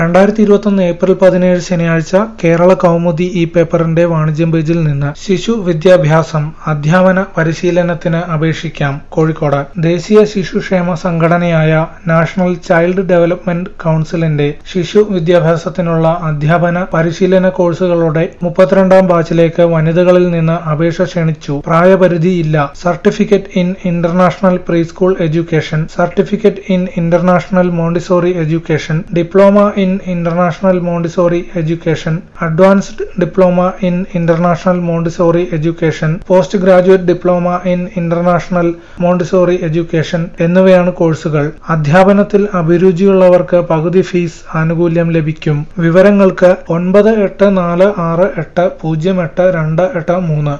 രണ്ടായിരത്തി ഇരുപത്തൊന്ന് ഏപ്രിൽ പതിനേഴ് ശനിയാഴ്ച കേരള കൗമുദി ഈ പേപ്പറിന്റെ വാണിജ്യം പേജിൽ നിന്ന് ശിശു വിദ്യാഭ്യാസം അധ്യാപന പരിശീലനത്തിന് അപേക്ഷിക്കാം കോഴിക്കോട് ദേശീയ ശിശുക്ഷേമ സംഘടനയായ നാഷണൽ ചൈൽഡ് ഡെവലപ്മെന്റ് കൌൺസിലിന്റെ ശിശു വിദ്യാഭ്യാസത്തിനുള്ള അധ്യാപന പരിശീലന കോഴ്സുകളുടെ മുപ്പത്തിരണ്ടാം ബാച്ചിലേക്ക് വനിതകളിൽ നിന്ന് അപേക്ഷ ക്ഷണിച്ചു പ്രായപരിധിയില്ല certificate in international preschool education certificate in international Montessori education diploma in international Montessori education advanced diploma in international Montessori education post graduate diploma in international Montessori education എന്നിവയാണ് കോഴ്സുകൾ അധ്യാപനത്തിൽ അഭിരുചിയുള്ളവർക്ക് പകുതി ഫീസ് ആനുകൂല്യം ലഭിക്കും വിവരങ്ങൾക്ക് ഒൻപത് എട്ട് നാല് ആറ് എട്ട് പൂജ്യം എട്ട് രണ്ട് എട്ട് മൂന്ന്